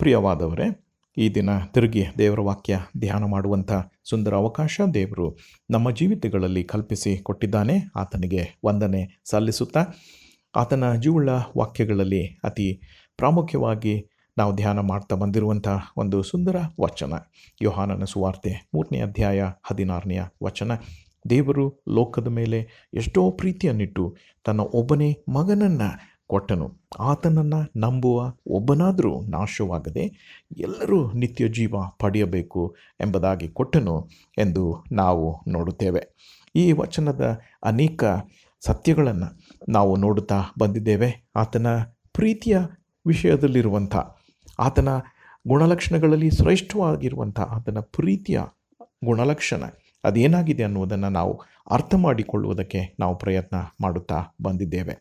ಪ್ರಿಯವಾದವರೇ ಈ ದಿನ ತಿರುಗಿ ದೇವರ ವಾಕ್ಯ ಧ್ಯಾನ ಮಾಡುವಂಥ ಸುಂದರ ಅವಕಾಶ ದೇವರು ನಮ್ಮ ಜೀವಿತಗಳಲ್ಲಿ ಕಲ್ಪಿಸಿ ಕೊಟ್ಟಿದ್ದಾನೆ ಆತನಿಗೆ ವಂದನೆ ಸಲ್ಲಿಸುತ್ತಾ ಆತನ ಜೀವುಳ್ಳ ವಾಕ್ಯಗಳಲ್ಲಿ ಅತಿ ಪ್ರಾಮುಖ್ಯವಾಗಿ ನಾವು ಧ್ಯಾನ ಮಾಡ್ತಾ ಬಂದಿರುವಂಥ ಒಂದು ಸುಂದರ ವಚನ ಯೋಹಾನನ ಸುವಾರ್ತೆ ಮೂರನೇ ಅಧ್ಯಾಯ ಹದಿನಾರನೆಯ ವಚನ ದೇವರು ಲೋಕದ ಮೇಲೆ ಎಷ್ಟೋ ಪ್ರೀತಿಯನ್ನಿಟ್ಟು ತನ್ನ ಒಬ್ಬನೇ ಮಗನನ್ನು ಕೊಟ್ಟನು ಆತನನ್ನು ನಂಬುವ ಒಬ್ಬನಾದರೂ ನಾಶವಾಗದೆ ಎಲ್ಲರೂ ನಿತ್ಯ ಜೀವ ಪಡೆಯಬೇಕು ಎಂಬುದಾಗಿ ಕೊಟ್ಟನು ಎಂದು ನಾವು ನೋಡುತ್ತೇವೆ ಈ ವಚನದ ಅನೇಕ ಸತ್ಯಗಳನ್ನು ನಾವು ನೋಡುತ್ತಾ ಬಂದಿದ್ದೇವೆ ಆತನ ಪ್ರೀತಿಯ ವಿಷಯದಲ್ಲಿರುವಂಥ ಆತನ ಗುಣಲಕ್ಷಣಗಳಲ್ಲಿ ಶ್ರೇಷ್ಠವಾಗಿರುವಂಥ ಆತನ ಪ್ರೀತಿಯ ಗುಣಲಕ್ಷಣ ಅದೇನಾಗಿದೆ ಅನ್ನುವುದನ್ನು ನಾವು ಅರ್ಥ ಮಾಡಿಕೊಳ್ಳುವುದಕ್ಕೆ ನಾವು ಪ್ರಯತ್ನ ಮಾಡುತ್ತಾ ಬಂದಿದ್ದೇವೆ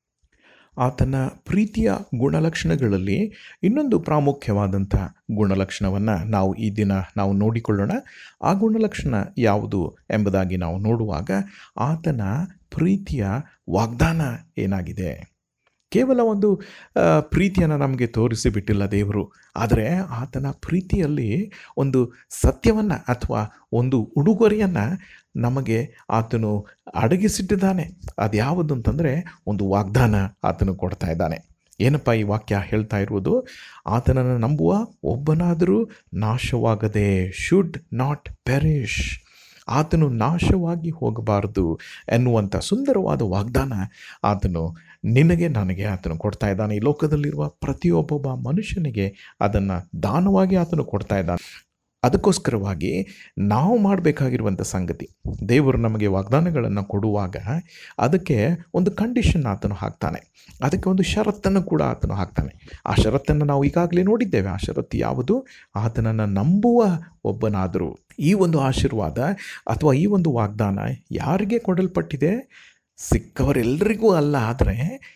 ಆತನ ಪ್ರೀತಿಯ ಗುಣಲಕ್ಷಣಗಳಲ್ಲಿ ಇನ್ನೊಂದು ಪ್ರಾಮುಖ್ಯವಾದಂಥ ಗುಣಲಕ್ಷಣವನ್ನು ನಾವು ಈ ದಿನ ನಾವು ನೋಡಿಕೊಳ್ಳೋಣ ಆ ಗುಣಲಕ್ಷಣ ಯಾವುದು ಎಂಬುದಾಗಿ ನಾವು ನೋಡುವಾಗ ಆತನ ಪ್ರೀತಿಯ ವಾಗ್ದಾನ ಏನಾಗಿದೆ ಕೇವಲ ಒಂದು ಪ್ರೀತಿಯನ್ನು ನಮಗೆ ತೋರಿಸಿಬಿಟ್ಟಿಲ್ಲ ದೇವರು ಆದರೆ ಆತನ ಪ್ರೀತಿಯಲ್ಲಿ ಒಂದು ಸತ್ಯವನ್ನು ಅಥವಾ ಒಂದು ಉಡುಗೊರೆಯನ್ನು ನಮಗೆ ಆತನು ಅಡಗಿಸಿಟ್ಟಿದ್ದಾನೆ ಅದು ಯಾವುದು ಅಂತಂದರೆ ಒಂದು ವಾಗ್ದಾನ ಆತನು ಕೊಡ್ತಾ ಇದ್ದಾನೆ ಏನಪ್ಪ ಈ ವಾಕ್ಯ ಹೇಳ್ತಾ ಇರುವುದು ಆತನನ್ನು ನಂಬುವ ಒಬ್ಬನಾದರೂ ನಾಶವಾಗದೆ ಶುಡ್ ನಾಟ್ ಪೆರಿಶ್ ಆತನು ನಾಶವಾಗಿ ಹೋಗಬಾರದು ಎನ್ನುವಂಥ ಸುಂದರವಾದ ವಾಗ್ದಾನ ಆತನು ನಿನಗೆ ನನಗೆ ಆತನು ಕೊಡ್ತಾ ಇದ್ದಾನೆ ಈ ಲೋಕದಲ್ಲಿರುವ ಪ್ರತಿಯೊಬ್ಬೊಬ್ಬ ಮನುಷ್ಯನಿಗೆ ಅದನ್ನು ದಾನವಾಗಿ ಆತನು ಕೊಡ್ತಾ ಇದ್ದಾನೆ ಅದಕ್ಕೋಸ್ಕರವಾಗಿ ನಾವು ಮಾಡಬೇಕಾಗಿರುವಂಥ ಸಂಗತಿ ದೇವರು ನಮಗೆ ವಾಗ್ದಾನಗಳನ್ನು ಕೊಡುವಾಗ ಅದಕ್ಕೆ ಒಂದು ಕಂಡೀಷನ್ ಆತನು ಹಾಕ್ತಾನೆ ಅದಕ್ಕೆ ಒಂದು ಷರತ್ತನ್ನು ಕೂಡ ಆತನು ಹಾಕ್ತಾನೆ ಆ ಷರತ್ತನ್ನು ನಾವು ಈಗಾಗಲೇ ನೋಡಿದ್ದೇವೆ ಆ ಷರತ್ತು ಯಾವುದು ಆತನನ್ನು ನಂಬುವ ಒಬ್ಬನಾದರೂ ಈ ಒಂದು ಆಶೀರ್ವಾದ ಅಥವಾ ಈ ಒಂದು ವಾಗ್ದಾನ ಯಾರಿಗೆ ಕೊಡಲ್ಪಟ್ಟಿದೆ ಸಿಕ್ಕವರೆಲ್ಲರಿಗೂ ಅಲ್ಲ ಆದರೆ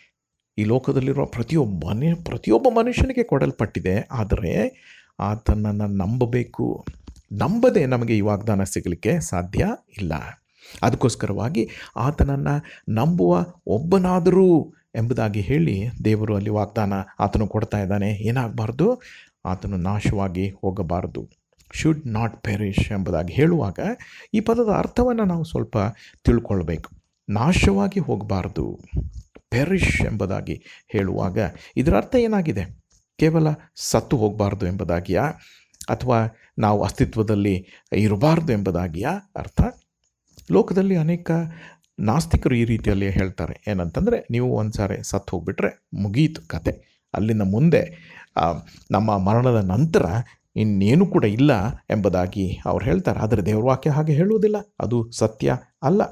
ಈ ಲೋಕದಲ್ಲಿರುವ ಪ್ರತಿಯೊಬ್ಬ ಮನೆ ಪ್ರತಿಯೊಬ್ಬ ಮನುಷ್ಯನಿಗೆ ಕೊಡಲ್ಪಟ್ಟಿದೆ ಆದರೆ ಆತನನ್ನು ನಂಬಬೇಕು ನಂಬದೆ ನಮಗೆ ಈ ವಾಗ್ದಾನ ಸಿಗಲಿಕ್ಕೆ ಸಾಧ್ಯ ಇಲ್ಲ ಅದಕ್ಕೋಸ್ಕರವಾಗಿ ಆತನನ್ನು ನಂಬುವ ಒಬ್ಬನಾದರೂ ಎಂಬುದಾಗಿ ಹೇಳಿ ದೇವರು ಅಲ್ಲಿ ವಾಗ್ದಾನ ಆತನು ಕೊಡ್ತಾ ಇದ್ದಾನೆ ಏನಾಗಬಾರ್ದು ಆತನು ನಾಶವಾಗಿ ಹೋಗಬಾರದು ಶುಡ್ ನಾಟ್ ಪೆರಿಶ್ ಎಂಬುದಾಗಿ ಹೇಳುವಾಗ ಈ ಪದದ ಅರ್ಥವನ್ನು ನಾವು ಸ್ವಲ್ಪ ತಿಳ್ಕೊಳ್ಬೇಕು ನಾಶವಾಗಿ ಹೋಗಬಾರ್ದು ಪೆರಿಶ್ ಎಂಬುದಾಗಿ ಹೇಳುವಾಗ ಇದರ ಅರ್ಥ ಏನಾಗಿದೆ ಕೇವಲ ಸತ್ತು ಹೋಗಬಾರ್ದು ಎಂಬುದಾಗಿಯಾ ಅಥವಾ ನಾವು ಅಸ್ತಿತ್ವದಲ್ಲಿ ಇರಬಾರ್ದು ಎಂಬುದಾಗಿಯಾ ಅರ್ಥ ಲೋಕದಲ್ಲಿ ಅನೇಕ ನಾಸ್ತಿಕರು ಈ ರೀತಿಯಲ್ಲಿ ಹೇಳ್ತಾರೆ ಏನಂತಂದರೆ ನೀವು ಒಂದು ಸಾರಿ ಸತ್ತು ಹೋಗ್ಬಿಟ್ರೆ ಮುಗೀತು ಕತೆ ಅಲ್ಲಿಂದ ಮುಂದೆ ನಮ್ಮ ಮರಣದ ನಂತರ ಇನ್ನೇನು ಕೂಡ ಇಲ್ಲ ಎಂಬುದಾಗಿ ಅವ್ರು ಹೇಳ್ತಾರೆ ಆದರೆ ದೇವ್ರ ವಾಕ್ಯ ಹಾಗೆ ಹೇಳುವುದಿಲ್ಲ ಅದು ಸತ್ಯ ಅಲ್ಲ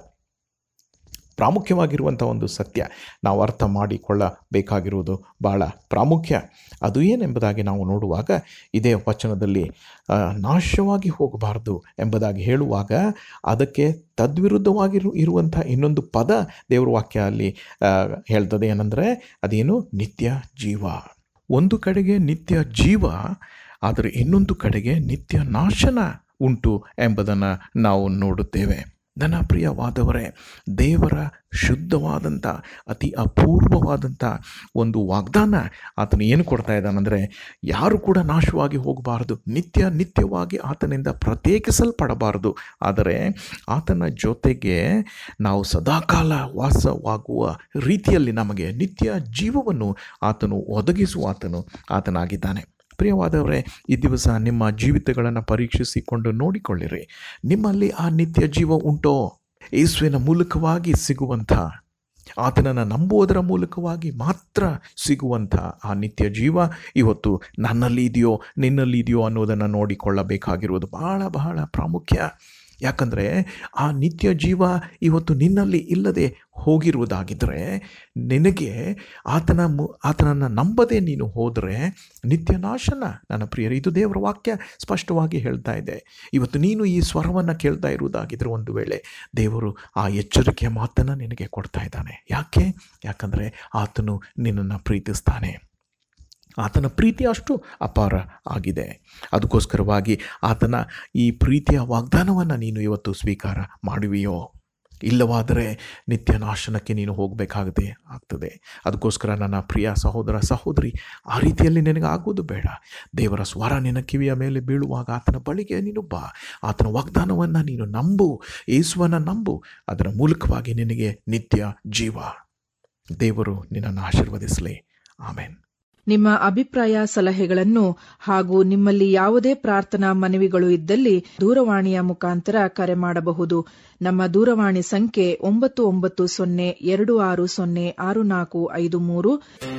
ಪ್ರಾಮುಖ್ಯವಾಗಿರುವಂಥ ಒಂದು ಸತ್ಯ ನಾವು ಅರ್ಥ ಮಾಡಿಕೊಳ್ಳಬೇಕಾಗಿರುವುದು ಭಾಳ ಪ್ರಾಮುಖ್ಯ ಅದು ಏನೆಂಬುದಾಗಿ ನಾವು ನೋಡುವಾಗ ಇದೇ ವಚನದಲ್ಲಿ ನಾಶವಾಗಿ ಹೋಗಬಾರ್ದು ಎಂಬುದಾಗಿ ಹೇಳುವಾಗ ಅದಕ್ಕೆ ತದ್ವಿರುದ್ಧವಾಗಿರು ಇರುವಂಥ ಇನ್ನೊಂದು ಪದ ದೇವ್ರ ವಾಕ್ಯ ಅಲ್ಲಿ ಹೇಳ್ತದೆ ಏನಂದರೆ ಅದೇನು ನಿತ್ಯ ಜೀವ ಒಂದು ಕಡೆಗೆ ನಿತ್ಯ ಜೀವ ಆದರೆ ಇನ್ನೊಂದು ಕಡೆಗೆ ನಿತ್ಯ ನಾಶನ ಉಂಟು ಎಂಬುದನ್ನು ನಾವು ನೋಡುತ್ತೇವೆ ನನ್ನ ಪ್ರಿಯವಾದವರೇ ದೇವರ ಶುದ್ಧವಾದಂಥ ಅತಿ ಅಪೂರ್ವವಾದಂಥ ಒಂದು ವಾಗ್ದಾನ ಆತನು ಏನು ಕೊಡ್ತಾ ಇದ್ದಾನಂದರೆ ಯಾರು ಕೂಡ ನಾಶವಾಗಿ ಹೋಗಬಾರದು ನಿತ್ಯ ನಿತ್ಯವಾಗಿ ಆತನಿಂದ ಪ್ರತ್ಯೇಕಿಸಲ್ಪಡಬಾರದು ಆದರೆ ಆತನ ಜೊತೆಗೆ ನಾವು ಸದಾಕಾಲ ವಾಸವಾಗುವ ರೀತಿಯಲ್ಲಿ ನಮಗೆ ನಿತ್ಯ ಜೀವವನ್ನು ಆತನು ಒದಗಿಸುವ ಆತನು ಆತನಾಗಿದ್ದಾನೆ ಪ್ರಿಯವಾದವರೇ ಈ ದಿವಸ ನಿಮ್ಮ ಜೀವಿತಗಳನ್ನು ಪರೀಕ್ಷಿಸಿಕೊಂಡು ನೋಡಿಕೊಳ್ಳಿರಿ ನಿಮ್ಮಲ್ಲಿ ಆ ನಿತ್ಯ ಜೀವ ಉಂಟೋ ಯೇಸುವಿನ ಮೂಲಕವಾಗಿ ಸಿಗುವಂಥ ಆತನನ್ನು ನಂಬುವುದರ ಮೂಲಕವಾಗಿ ಮಾತ್ರ ಸಿಗುವಂಥ ಆ ನಿತ್ಯ ಜೀವ ಇವತ್ತು ನನ್ನಲ್ಲಿ ಇದೆಯೋ ನಿನ್ನಲ್ಲಿ ಇದೆಯೋ ಅನ್ನೋದನ್ನು ನೋಡಿಕೊಳ್ಳಬೇಕಾಗಿರುವುದು ಬಹಳ ಬಹಳ ಪ್ರಾಮುಖ್ಯ ಯಾಕಂದರೆ ಆ ನಿತ್ಯ ಜೀವ ಇವತ್ತು ನಿನ್ನಲ್ಲಿ ಇಲ್ಲದೆ ಹೋಗಿರುವುದಾಗಿದ್ದರೆ ನಿನಗೆ ಆತನ ಮು ಆತನನ್ನು ನಂಬದೆ ನೀನು ಹೋದರೆ ನಿತ್ಯ ನಾಶನ ನನ್ನ ಪ್ರಿಯರು ಇದು ದೇವರ ವಾಕ್ಯ ಸ್ಪಷ್ಟವಾಗಿ ಹೇಳ್ತಾ ಇದೆ ಇವತ್ತು ನೀನು ಈ ಸ್ವರವನ್ನು ಕೇಳ್ತಾ ಇರುವುದಾಗಿದ್ದರೆ ಒಂದು ವೇಳೆ ದೇವರು ಆ ಎಚ್ಚರಿಕೆಯ ಮಾತನ್ನು ನಿನಗೆ ಕೊಡ್ತಾ ಇದ್ದಾನೆ ಯಾಕೆ ಯಾಕಂದರೆ ಆತನು ನಿನ್ನನ್ನು ಪ್ರೀತಿಸ್ತಾನೆ ಆತನ ಪ್ರೀತಿ ಅಷ್ಟು ಅಪಾರ ಆಗಿದೆ ಅದಕ್ಕೋಸ್ಕರವಾಗಿ ಆತನ ಈ ಪ್ರೀತಿಯ ವಾಗ್ದಾನವನ್ನು ನೀನು ಇವತ್ತು ಸ್ವೀಕಾರ ಮಾಡುವಿಯೋ ಇಲ್ಲವಾದರೆ ನಿತ್ಯ ನಾಶನಕ್ಕೆ ನೀನು ಹೋಗಬೇಕಾಗದೆ ಆಗ್ತದೆ ಅದಕ್ಕೋಸ್ಕರ ನನ್ನ ಪ್ರಿಯ ಸಹೋದರ ಸಹೋದರಿ ಆ ರೀತಿಯಲ್ಲಿ ನಿನಗೆ ಆಗುವುದು ಬೇಡ ದೇವರ ಸ್ವರ ನಿನ್ನ ಕಿವಿಯ ಮೇಲೆ ಬೀಳುವಾಗ ಆತನ ಬಳಿಗೆ ನೀನು ಬಾ ಆತನ ವಾಗ್ದಾನವನ್ನು ನೀನು ನಂಬು ಯೇಸುವನ್ನು ನಂಬು ಅದರ ಮೂಲಕವಾಗಿ ನಿನಗೆ ನಿತ್ಯ ಜೀವ ದೇವರು ನಿನ್ನನ್ನು ಆಶೀರ್ವದಿಸಲಿ ಆಮೇನ್ ನಿಮ್ಮ ಅಭಿಪ್ರಾಯ ಸಲಹೆಗಳನ್ನು ಹಾಗೂ ನಿಮ್ಮಲ್ಲಿ ಯಾವುದೇ ಪ್ರಾರ್ಥನಾ ಮನವಿಗಳು ಇದ್ದಲ್ಲಿ ದೂರವಾಣಿಯ ಮುಖಾಂತರ ಕರೆ ಮಾಡಬಹುದು ನಮ್ಮ ದೂರವಾಣಿ ಸಂಖ್ಯೆ ಒಂಬತ್ತು ಒಂಬತ್ತು ಸೊನ್ನೆ ಎರಡು ಆರು ಸೊನ್ನೆ ಆರು ನಾಲ್ಕು ಐದು ಮೂರು